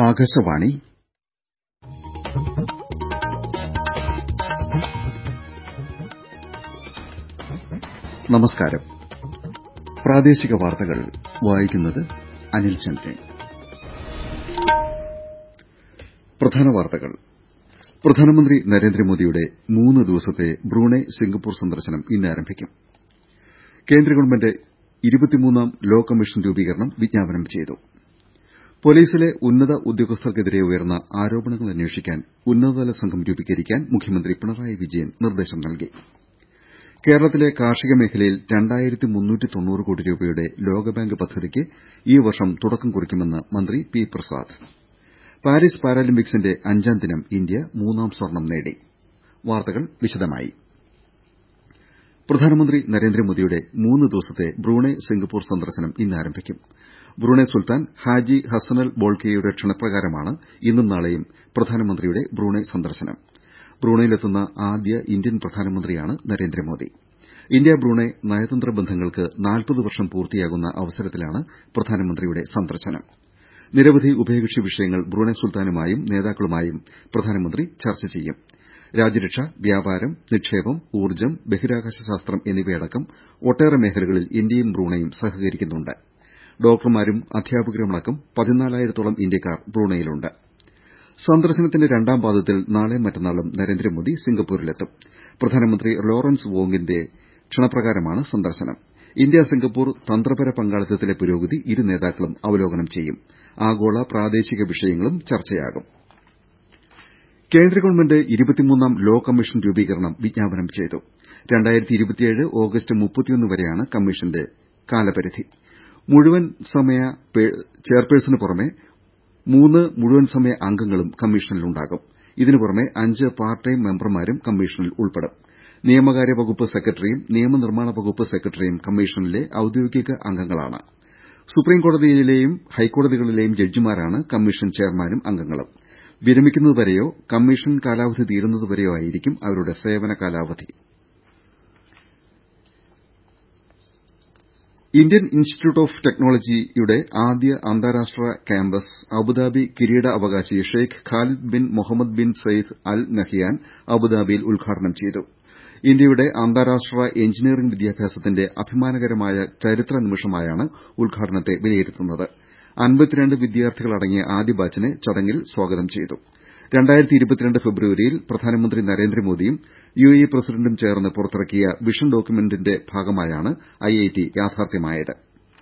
ആകാശവാണി നമസ്കാരം പ്രാദേശിക വാർത്തകൾ വായിക്കുന്നത് അനിൽ ചന്ദ്രൻ പ്രധാന വാർത്തകൾ പ്രധാനമന്ത്രി നരേന്ദ്രമോദിയുടെ മൂന്ന് ദിവസത്തെ ബ്രൂണൈ സിംഗപ്പൂർ സന്ദർശനം ഇന്ന് ആരംഭിക്കും കേന്ദ്ര ഗവൺമെന്റ് ഇരുപത്തിമൂന്നാം ലോ കമ്മീഷൻ രൂപീകരണം വിജ്ഞാപനം ചെയ്തു പൊലീസിലെ ഉന്നത ഉദ്യോഗസ്ഥർക്കെതിരെ ഉയർന്ന ആരോപണങ്ങൾ അന്വേഷിക്കാൻ ഉന്നതതല സംഘം രൂപീകരിക്കാൻ മുഖ്യമന്ത്രി പിണറായി വിജയൻ നിർദ്ദേശം നൽകി കേരളത്തിലെ കാർഷിക മേഖലയിൽ കോടി രൂപയുടെ ലോകബാങ്ക് പദ്ധതിക്ക് ഈ വർഷം തുടക്കം കുറിക്കുമെന്ന് മന്ത്രി പി പ്രസാദ് പാരീസ് പാരാലിമ്പിക്സിന്റെ അഞ്ചാം ദിനം ഇന്ത്യ മൂന്നാം സ്വർണം നേടി വാർത്തകൾ വിശദമായി പ്രധാനമന്ത്രി നരേന്ദ്രമോദിയുടെ മൂന്ന് ദിവസത്തെ ബ്രൂണൈ സിംഗപ്പൂർ സന്ദർശനം ഇന്ന് ആരംഭിക്കും ബ്രൂണൈ സുൽത്താൻ ഹാജി ഹസനൽ ബോൾക്കിയയുടെ ക്ഷണപ്രകാരമാണ് ഇന്നും നാളെയും പ്രധാനമന്ത്രിയുടെ ബ്രൂണൈ സന്ദർശനം ബ്രൂണൈയിലെത്തുന്ന ആദ്യ ഇന്ത്യൻ പ്രധാനമന്ത്രിയാണ് നരേന്ദ്രമോദി ഇന്ത്യ ബ്രൂണൈ നയതന്ത്ര ബന്ധങ്ങൾക്ക് നാൽപ്പത് വർഷം പൂർത്തിയാകുന്ന അവസരത്തിലാണ് പ്രധാനമന്ത്രിയുടെ സന്ദർശനം നിരവധി ഉഭയകക്ഷി വിഷയങ്ങൾ ബ്രൂണൈ സുൽത്താനുമായും നേതാക്കളുമായും പ്രധാനമന്ത്രി ചർച്ച ചെയ്യും രാജ്യരക്ഷ വ്യാപാരം നിക്ഷേപം ഊർജ്ജം ബഹിരാകാശ ശാസ്ത്രം എന്നിവയടക്കം ഒട്ടേറെ മേഖലകളിൽ ഇന്ത്യയും ബ്രൂണൈയും സഹകരിക്കുന്നുണ്ട് ഡോക്ടർമാരും അധ്യാപകരുമടക്കം പതിനാലായിരത്തോളം ഇന്ത്യക്കാർ ബ്രൂണൈയിലുണ്ട് സന്ദർശനത്തിന്റെ രണ്ടാം പാദത്തിൽ നാളെയും മറ്റന്നാളും നരേന്ദ്രമോദി സിംഗപ്പൂരിലെത്തും പ്രധാനമന്ത്രി ലോറൻസ് വോങ്ങിന്റെ ക്ഷണപ്രകാരമാണ് സന്ദർശനം ഇന്ത്യ സിംഗപ്പൂർ തന്ത്രപര പങ്കാളിത്തത്തിലെ പുരോഗതി ഇരു നേതാക്കളും അവലോകനം ചെയ്യും ആഗോള പ്രാദേശിക വിഷയങ്ങളും ചർച്ചയാകും കേന്ദ്ര ഗവൺമെന്റ് ഇരുപത്തിമൂന്നാം ലോ കമ്മീഷൻ രൂപീകരണം വിജ്ഞാപനം ചെയ്തു ഓഗസ്റ്റ് വരെയാണ് കമ്മീഷന്റെ കാലപരിധി മുഴുവൻ സമയ ചെയർപേഴ്സണു പുറമെ മൂന്ന് മുഴുവൻ സമയ അംഗങ്ങളും കമ്മീഷനിലുണ്ടാകും ഇതിനു പുറമെ അഞ്ച് പാർട്ട് ടൈം മെമ്പർമാരും കമ്മീഷനിൽ ഉൾപ്പെടും നിയമകാര്യ വകുപ്പ് സെക്രട്ടറിയും നിയമനിർമ്മാണ വകുപ്പ് സെക്രട്ടറിയും കമ്മീഷനിലെ ഔദ്യോഗിക അംഗങ്ങളാണ് സുപ്രീംകോടതിയിലെയും ഹൈക്കോടതികളിലെയും ജഡ്ജിമാരാണ് കമ്മീഷൻ ചെയർമാനും അംഗങ്ങളും വിരമിക്കുന്നതുവരെയോ കമ്മീഷൻ കാലാവധി തീരുന്നതുവരെയോ ആയിരിക്കും അവരുടെ സേവന കാലാവധി ഇന്ത്യൻ ഇൻസ്റ്റിറ്റ്യൂട്ട് ഓഫ് ടെക്നോളജിയുടെ ആദ്യ അന്താരാഷ്ട്ര ക്യാമ്പസ് അബുദാബി കിരീടാവകാശി Sheikh Khalid bin Mohammed bin Zayed Al Nahyan അബുദാബിയിൽ ഉദ്ഘാടനം ചെയ്തു ഇന്ത്യയുടെ അന്താരാഷ്ട്ര എഞ്ചിനീയറിംഗ് വിദ്യാഭ്യാസത്തിന്റെ അഭിമാനകരമായ ചരിത്ര നിമിഷമായാണ് ഉദ്ഘാടനത്തെ വിലയിരുത്തുന്നത് അൻപത്തിരണ്ട് വിദ്യാർത്ഥികളടങ്ങിയ ആദ്യ ബാച്ചിനെ ചടങ്ങിൽ സ്വാഗതം ചെയ്തു ഫെബ്രുവരിയിൽ പ്രധാനമന്ത്രി നരേന്ദ്രമോദിയും യുഎഇ പ്രസിഡന്റും ചേർന്ന് പുറത്തിറക്കിയ വിഷൻ ഡോക്യുമെന്റിന്റെ ഭാഗമായാണ് ഐഐടി യാഥാർത്ഥ്യമായത്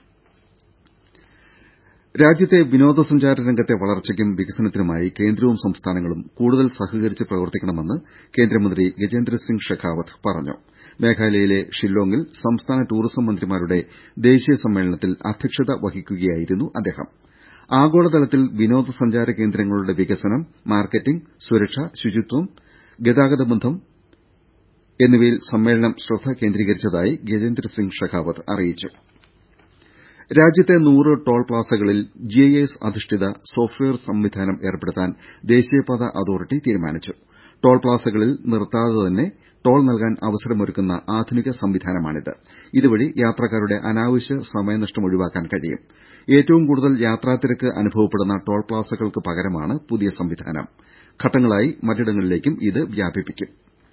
രാജ്യത്തെ വിനോദസഞ്ചാര രംഗത്തെ വളർച്ചയ്ക്കും വികസനത്തിനുമായി കേന്ദ്രവും സംസ്ഥാനങ്ങളും കൂടുതൽ സഹകരിച്ച് പ്രവർത്തിക്കണമെന്ന് കേന്ദ്രമന്ത്രി ഗജേന്ദ്രസിംഗ് ഷെഖാവത്ത് പറഞ്ഞു മേഘാലയയിലെ ഷില്ലോങ്ങിൽ സംസ്ഥാന ടൂറിസം മന്ത്രിമാരുടെ ദേശീയ സമ്മേളനത്തിൽ അധ്യക്ഷത വഹിക്കുകയായിരുന്നു അദ്ദേഹം ആഗോളതലത്തിൽ വിനോദസഞ്ചാര കേന്ദ്രങ്ങളുടെ വികസനം മാർക്കറ്റിംഗ് സുരക്ഷ ശുചിത്വം ഗതാഗത ബന്ധം എന്നിവയിൽ സമ്മേളനം ശ്രദ്ധ കേന്ദ്രീകരിച്ചതായി ഗജേന്ദ്രസിംഗ് ഷെഖാവത്ത് അറിയിച്ചു രാജ്യത്തെ നൂറ് ടോൾ പ്ലാസകളിൽ ജിഐഎസ് അധിഷ്ഠിത സോഫ്റ്റ്വെയർ സംവിധാനം ഏർപ്പെടുത്താൻ ദേശീയപാത അതോറിറ്റി തീരുമാനിച്ചു ടോൾ പ്ലാസകളിൽ നിർത്താതെ തന്നെ ടോൾ നൽകാൻ അവസരമൊരുക്കുന്ന ആധുനിക സംവിധാനമാണിത് ഇതുവഴി യാത്രക്കാരുടെ അനാവശ്യ സമയനഷ്ടം ഒഴിവാക്കാൻ കഴിയും ഏറ്റവും കൂടുതൽ യാത്രാത്തിരക്ക് അനുഭവപ്പെടുന്ന ടോൾ പ്ലാസകൾക്ക് പകരമാണ് പുതിയ സംവിധാനം ഘട്ടങ്ങളായി മറ്റിടങ്ങളിലേക്കും ഇത് വ്യാപിപ്പിക്കും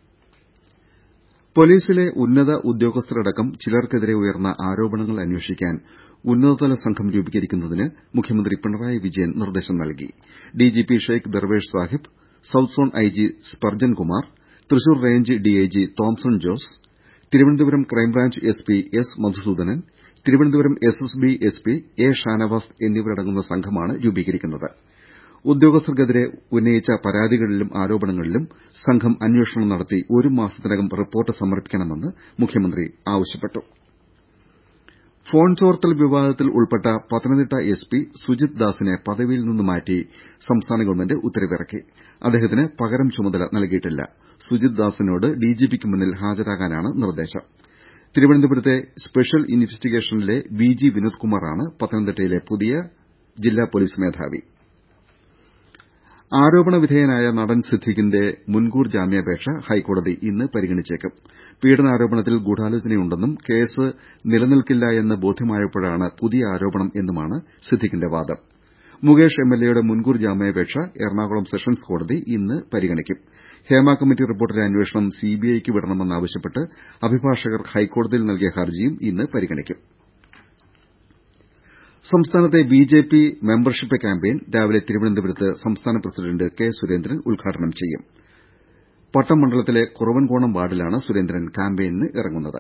പൊലീസിലെ ഉന്നത ഉദ്യോഗസ്ഥരടക്കം ചിലർക്കെതിരെ ഉയർന്ന ആരോപണങ്ങൾ അന്വേഷിക്കാൻ ഉന്നതതല സംഘം രൂപീകരിക്കുന്നതിന് മുഖ്യമന്ത്രി പിണറായി വിജയൻ നിർദ്ദേശം നൽകി DGP Sheikh Darvesh Sahib south zone IG Sparjan Kumar Thrissur range DIG Thomson Jose Thiruvananthapuram crime branch SP S Madhusoodanan Thiruvananthapuram SSB SP A Shanavas എന്നിവരടങ്ങുന്ന സംഘമാണ് രൂപീകരിക്കുന്നത് ഉദ്യോഗസ്ഥർക്കെതിരെ ഉന്നയിച്ച പരാതികളിലും ആരോപണങ്ങളിലും സംഘം അന്വേഷണം നടത്തി ഒരു മാസത്തിനകം റിപ്പോർട്ട് സമർപ്പിക്കണമെന്ന് മുഖ്യമന്ത്രി ആവശ്യപ്പെട്ടു ഫോൺ ചോർത്തൽ വിവാദത്തിൽ ഉൾപ്പെട്ട പത്തനംതിട്ട എസ്പി സുജിത് ദാസിനെ പദവിയിൽ നിന്ന് മാറ്റി സംസ്ഥാന ഗവൺമെന്റ് ഉത്തരവിറക്കി അദ്ദേഹത്തിന് പകരം ചുമതല നൽകിയിട്ടില്ല സുജിത് ദാസിനോട് ഡിജിപിക്ക് മുന്നിൽ ഹാജരാകാനാണ് നിർദ്ദേശം തിരുവനന്തപുരത്തെ സ്പെഷ്യൽ ഇൻവെസ്റ്റിഗേഷനിലെ വി ജി വിനോദ് കുമാറാണ് പത്തനംതിട്ടയിലെ പുതിയ ജില്ലാ പൊലീസ് മേധാവി ആരോപണ വിധേയനായ നടൻ സിദ്ദിഖിന്റെ മുൻകൂർ ജാമ്യാപേക്ഷ ഹൈക്കോടതി ഇന്ന് പരിഗണിച്ചേക്കും പീഡനാരോപണത്തിൽ ഗൂഢാലോചനയുണ്ടെന്നും കേസ് നിലനിൽക്കില്ല എന്ന് ബോധ്യമായപ്പോഴാണ് പുതിയ ആരോപണം എന്നുമാണ് സിദ്ദിഖിന്റെ വാദം മുകേഷ് എംഎൽഎയുടെ മുൻകൂർ ജാമ്യാപേക്ഷ എറണാകുളം സെഷൻസ് കോടതി ഇന്ന് പരിഗണിക്കും ഹേമ കമ്മിറ്റി റിപ്പോർട്ടിലെ അന്വേഷണം സിബിഐക്ക് വിടണമെന്നാവശ്യപ്പെട്ട് അഭിഭാഷകർ ഹൈക്കോടതിയിൽ നൽകിയ ഹർജിയും ഇന്ന് പരിഗണിക്കും സംസ്ഥാനത്തെ ബിജെപി മെമ്പർഷിപ്പ് ക്യാമ്പയിൻ രാവിലെ തിരുവനന്തപുരത്ത് സംസ്ഥാന പ്രസിഡന്റ് കെ സുരേന്ദ്രൻ ഉദ്ഘാടനം ചെയ്യും പട്ടം മണ്ഡലത്തിലെ കുറവൻകോണം വാർഡിലാണ് സുരേന്ദ്രൻ ക്യാമ്പയിനിന് ഇറങ്ങുന്നത്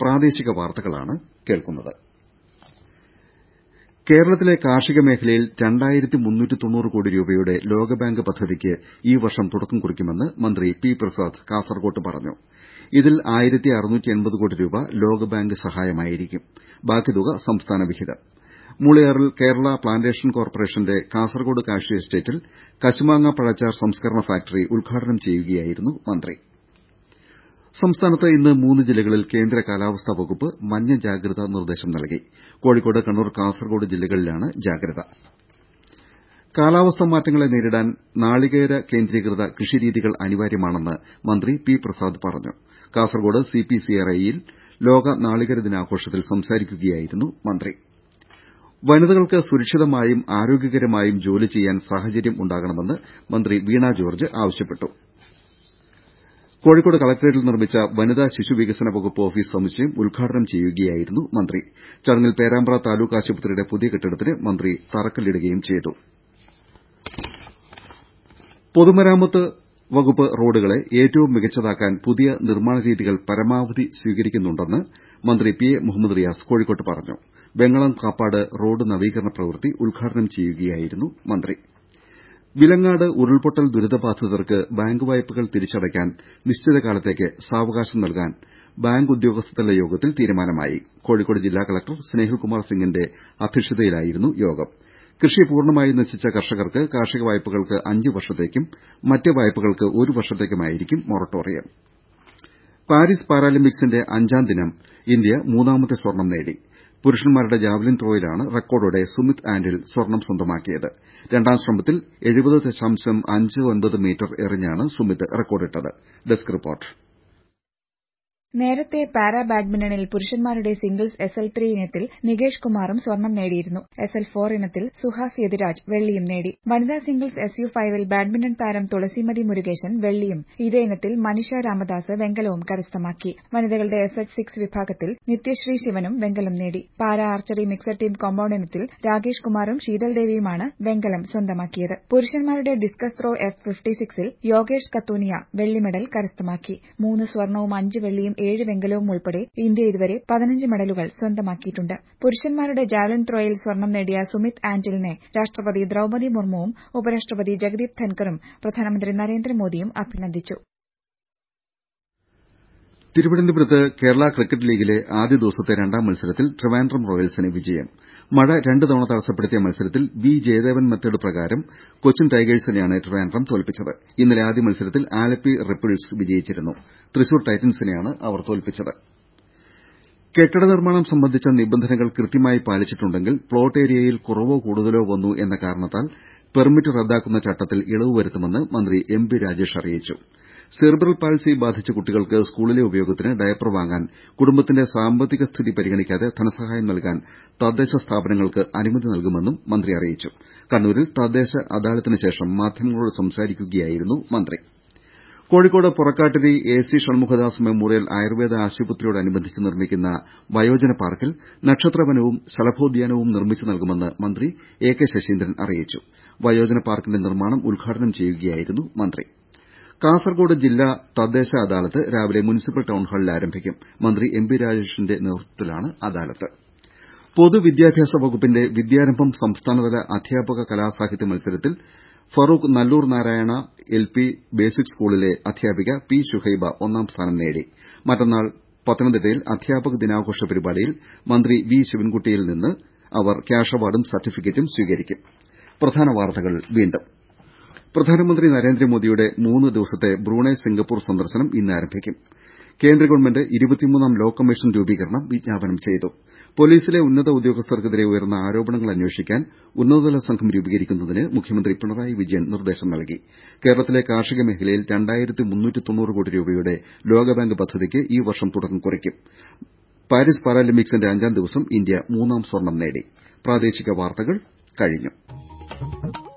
കേരളത്തിലെ കാർഷിക മേഖലയിൽ കോടി രൂപയുടെ ലോകബാങ്ക് പദ്ധതിക്ക് ഈ വർഷം തുടക്കം കുറിക്കുമെന്ന് മന്ത്രി പി പ്രസാദ് കാസർകോട്ട് പറഞ്ഞു ഇതിൽ കോടി രൂപ ലോകബാങ്ക് സഹായമായിരിക്കും ബാക്കി തുക സംസ്ഥാന വിഹിതം മൂളിയാറിൽ കേരള പ്ലാന്റേഷൻ കോർപ്പറേഷന്റെ കാസർകോട് കാഷ്യൂ എസ്റ്റേറ്റിൽ കശുമാങ്ങ പഴച്ചാർ സംസ്കരണ ഫാക്ടറി ഉദ്ഘാടനം ചെയ്യുകയായിരുന്നു മന്ത്രി സംസ്ഥാനത്ത് ഇന്ന് മൂന്ന് ജില്ലകളിൽ കേന്ദ്ര കാലാവസ്ഥാ വകുപ്പ് മഞ്ഞ ജാഗ്രതാ നിർദ്ദേശം നൽകി കോഴിക്കോട് കണ്ണൂർ കാസർകോട് ജില്ലകളിലാണ് ജാഗ്രത കാലാവസ്ഥാ മാറ്റങ്ങളെ നേരിടാൻ നാളികേര കേന്ദ്രീകൃത കൃഷിരീതികൾ അനിവാര്യമാണെന്ന് മന്ത്രി പി പ്രസാദ് പറഞ്ഞു കാസർകോട് സിപിസിആർഐയിൽ ലോക നാളികേര ദിനാഘോഷത്തിൽ സംസാരിക്കുകയായിരുന്നു മന്ത്രി വനിതകൾക്ക് സുരക്ഷിതമായും ആരോഗ്യകരമായും ജോലി ചെയ്യാൻ സാഹചര്യം ഉണ്ടാകണമെന്ന് മന്ത്രി വീണ ജോർജ് ആവശ്യപ്പെട്ടു കോഴിക്കോട് കളക്ടറേറ്റിൽ നിർമ്മിച്ച വനിതാ ശിശു വികസന വകുപ്പ് ഓഫീസ് സമുച്ചയം ഉദ്ഘാടനം ചെയ്യുകയായിരുന്നു മന്ത്രി ചടങ്ങിൽ പേരാമ്പ്ര താലൂക്ക് ആശുപത്രിയുടെ പുതിയ കെട്ടിടത്തിന് മന്ത്രി തറക്കല്ലിടുകയും ചെയ്തു പൊതുമരാമത്ത് വകുപ്പ് റോഡുകളെ ഏറ്റവും മികച്ചതാക്കാൻ പുതിയ നിർമ്മാണ രീതികൾ പരമാവധി സ്വീകരിക്കുന്നുണ്ടെന്ന് മന്ത്രി പി എ മുഹമ്മദ് റിയാസ് കോഴിക്കോട്ട് പറഞ്ഞു വെങ്ങളം കാപ്പാട് റോഡ് നവീകരണ പ്രവൃത്തി ഉദ്ഘാടനം ചെയ്യുകയായിരുന്നു മന്ത്രി വിലങ്ങാട് ഉരുൾപൊട്ടൽ ദുരിതബാധിതർക്ക് ബാങ്ക് വായ്പകൾ തിരിച്ചടയ്ക്കാൻ നിശ്ചിത കാലത്തേക്ക് സാവകാശം നൽകാൻ ബാങ്ക് ഉദ്യോഗസ്ഥതല യോഗത്തിൽ തീരുമാനമായി കോഴിക്കോട് ജില്ലാ കലക്ടർ സ്നേഹിൽകുമാർ സിംഗിന്റെ അധ്യക്ഷതയിലായിരുന്നു യോഗം കൃഷി പൂർണ്ണമായി നശിച്ച കർഷകർക്ക് കാർഷിക വായ്പകൾക്ക് അഞ്ച് വർഷത്തേക്കും മറ്റ് വായ്പകൾക്ക് ഒരു വർഷത്തേക്കുമായിരിക്കും മൊറട്ടോറിയം പാരീസ് പാരാലിമ്പിക്സിന്റെ അഞ്ചാം ദിനം ഇന്ത്യ മൂന്നാമത്തെ സ്വർണം നേടി പുരുഷന്മാരുടെ ജാവലിൻ ത്രോയിലാണ് റെക്കോർഡോടെ സുമിത് ആന്റിൽ സ്വർണം സ്വന്തമാക്കിയത് രണ്ടാം ശ്രമത്തിൽ മീറ്റർ എറിഞ്ഞാണ് സുമിത് റെക്കോർഡിട്ടത് ഡെസ്ക് റിപ്പോർട്ട് നേരത്തെ പാരാ ബാഡ്മിന്റണിൽ പുരുഷന്മാരുടെ സിംഗിൾസ് എസ് എൽ ത്രീ ഇനത്തിൽ നികേഷ് കുമാറും സ്വർണം നേടിയിരുന്നു എസ് എൽ ഫോർ ഇനത്തിൽ സുഹാസ് യതിരാജ് വെള്ളിയും നേടി വനിതാ സിംഗിൾസ് എസ് യു ഫൈവിൽ ബാഡ്മിന്റൺ താരം തുളസിമതി മുരുകേശൻ വെള്ളിയും ഇതേ ഇനത്തിൽ മനീഷ രാമദാസ് വെങ്കലവും കരസ്ഥമാക്കി വനിതകളുടെ എസ് എച്ച് സിക്സ് വിഭാഗത്തിൽ നിത്യശ്രീ ശിവനും വെങ്കലം നേടി para archery mixed team compound ഇനത്തിൽ രാകേഷ് കുമാറും ശീതൾ ദേവിയുമാണ് വെങ്കലം സ്വന്തമാക്കിയത് പുരുഷന്മാരുടെ ഡിസ്കസ് ത്രോ എഫ് ഫിഫ്റ്റി സിക്സിൽ യോഗേഷ് കത്തൂനിയ വെള്ളി മെഡൽ കരസ്ഥമാക്കി മൂന്ന് സ്വർണവും അഞ്ച് വെള്ളിയും ഏഴ് വെങ്കലവും ഉൾപ്പെടെ ഇന്ത്യ ഇതുവരെ പതിനഞ്ച് മെഡലുകൾ സ്വന്തമാക്കിയിട്ടുണ്ട് പുരുഷന്മാരുടെ ജാവലിൻ ത്രോയിൽ സ്വർണം നേടിയ സുമിത് ആന്റിലിനെ രാഷ്ട്രപതി ദ്രൌപതി മുർമുവും ഉപരാഷ്ട്രപതി ജഗദീപ് ധൻകറും പ്രധാനമന്ത്രി നരേന്ദ്രമോദിയും അഭിനന്ദിച്ചു തിരുവനന്തപുരത്ത് കേരള ക്രിക്കറ്റ് ലീഗിലെ ആദ്യ ദിവസത്തെ രണ്ടാം മത്സരത്തിൽ ട്രിവാൻഡ്രം റോയൽസിന് വിജയം മഴ രണ്ട് തവണ തടസ്സപ്പെടുത്തിയ മത്സരത്തിൽ വി ജയദേവൻ മെത്തേഡ് പ്രകാരം കൊച്ചിൻ ടൈഗേഴ്സിനെയാണ് ട്രിവാൻഡ്രം തോൽപ്പിച്ചത് ഇന്നലെ ആദ്യ മത്സരത്തിൽ ആലപ്പി റിപ്പിൾസ് വിജയിച്ചിരുന്നു തൃശൂർ ടൈറ്റൻസിനെയാണ് അവർ തോൽപ്പിച്ചത് കെട്ടിട നിർമ്മാണം സംബന്ധിച്ച നിബന്ധനകൾ കൃത്യമായി പാലിച്ചിട്ടുണ്ടെങ്കിൽ പ്ലോട്ട് ഏരിയയിൽ കുറവോ കൂടുതലോ വന്നു എന്ന കാരണത്താൽ പെർമിറ്റ് റദ്ദാക്കുന്ന ചട്ടത്തിൽ ഇളവ് വരുത്തുമെന്ന് മന്ത്രി എം ബി രാജേഷ് അറിയിച്ചു സെറിബ്രൽ പാൾസി ബാധിച്ച കുട്ടികൾക്ക് സ്കൂളിലെ ഉപയോഗത്തിന് ഡയപ്പർ വാങ്ങാൻ കുടുംബത്തിന്റെ സാമ്പത്തിക സ്ഥിതി പരിഗണിക്കാതെ ധനസഹായം നൽകാൻ തദ്ദേശ സ്ഥാപനങ്ങൾക്ക് അനുമതി നൽകുമെന്നും മന്ത്രി അറിയിച്ചു കണ്ണൂരിൽ തദ്ദേശ അദാലത്തിന് ശേഷം മാധ്യമങ്ങളോട് സംസാരിക്കുകയായിരുന്നു മന്ത്രി Kozhikode Porakkattiri A C Shanmukhadas memorial Ayurveda ആശുപത്രിയോടനുബന്ധിച്ച് നിർമ്മിക്കുന്ന വയോജന പാർക്കിൽ നക്ഷത്രവനവും ശലഭോദ്യാനവും നിർമ്മിച്ചു നൽകുമെന്ന് മന്ത്രി എ കെ ശശീന്ദ്രൻ അറിയിച്ചു വയോജന പാർക്കിന്റെ നിർമ്മാണം ഉദ്ഘാടനം ചെയ്യുകയായിരുന്നു മന്ത്രി കാസർകോട് ജില്ലാ തദ്ദേശ അദാലത്ത് രാവിലെ മുനിസിപ്പൽ ടൌൺഹാളിൽ ആരംഭിക്കും മന്ത്രി എം ബി രാജേഷിന്റെ നേതൃത്വത്തിലാണ് അദാലത്ത് പൊതുവിദ്യാഭ്യാസ വകുപ്പിന്റെ വിദ്യാരംഭം സംസ്ഥാനതല അധ്യാപക കലാസാഹിത്യ മത്സരത്തിൽ Farook Nallur Narayana L P basic സ്കൂളിലെ അധ്യാപിക പി ശുഹൈബ ഒന്നാം സ്ഥാനം നേടി മറ്റന്നാൾ പത്തനംതിട്ടയിൽ അധ്യാപക ദിനാഘോഷ പരിപാടിയിൽ മന്ത്രി വി ശിവൻകുട്ടിയിൽ നിന്ന് അവർ ക്യാഷ് അവാർഡും സർട്ടിഫിക്കറ്റും സ്വീകരിക്കും പ്രധാനമന്ത്രി നരേന്ദ്രമോദിയുടെ മൂന്ന് ദിവസത്തെ ബ്രൂണൈ സിംഗപ്പൂർ സന്ദർശനം ഇന്ന് ആരംഭിക്കും കേന്ദ്ര ഗവൺമെന്റ് ഇരുപത്തിമൂന്നാം ലോ കമ്മീഷൻ രൂപീകരണം വിജ്ഞാപനം ചെയ്തു പൊലീസിലെ ഉന്നത ഉദ്യോഗസ്ഥർക്കെതിരെ ഉയർന്ന ആരോപണങ്ങൾ അന്വേഷിക്കാൻ ഉന്നതതല സംഘം രൂപീകരിക്കുന്നതിന് മുഖ്യമന്ത്രി പിണറായി വിജയൻ നിർദ്ദേശം നൽകി കേരളത്തിലെ കാർഷിക മേഖലയിൽ കോടി രൂപയുടെ ലോകബാങ്ക് പദ്ധതിക്ക് ഈ വർഷം തുടക്കം കുറിക്കും പാരീസ് പാരാലിമ്പിക്സിന്റെ അഞ്ചാം ദിവസം ഇന്ത്യ മൂന്നാം സ്വർണം നേടി ന്യൂസ്